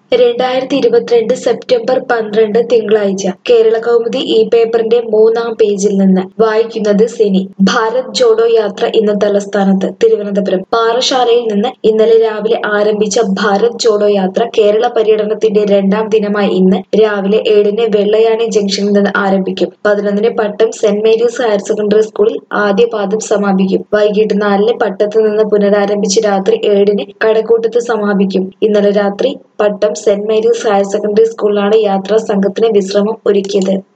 രണ്ടായിരത്തി ഇരുപത്തിരണ്ട് സെപ്റ്റംബർ പന്ത്രണ്ട് തിങ്കളാഴ്ച കേരള കൗമുദി ഈ പേപ്പറിന്റെ മൂന്നാം പേജിൽ നിന്ന് വായിക്കുന്നത് സിനി ഭാരത് ജോഡോ യാത്ര ഇന്ന് തലസ്ഥാനത്ത് തിരുവനന്തപുരം പാറശാലയിൽ നിന്ന് ഇന്നലെ രാവിലെ ആരംഭിച്ച ഭാരത് ജോഡോ യാത്ര കേരള പര്യടനത്തിന്റെ രണ്ടാം ദിനമായ ഇന്ന് രാവിലെ ഏഴിന് വെള്ളയാണി ജംഗ്ഷനിൽ നിന്ന് ആരംഭിക്കും പതിനൊന്നിന് Pattom Saint Mary's higher secondary സ്കൂളിൽ ആദ്യ പാദം സമാപിക്കും വൈകിട്ട് നാലിന് പട്ടത്ത് നിന്ന് പുനരാരംഭിച്ച് രാത്രി ഏഴിന് കടക്കൂട്ടത്ത് സമാപിക്കും ഇന്നലെ രാത്രി Pattom Saint Mary's higher secondary സ്കൂളിലാണ് യാത്രാ സംഘത്തിന് വിശ്രമം ഒരുക്കിയത്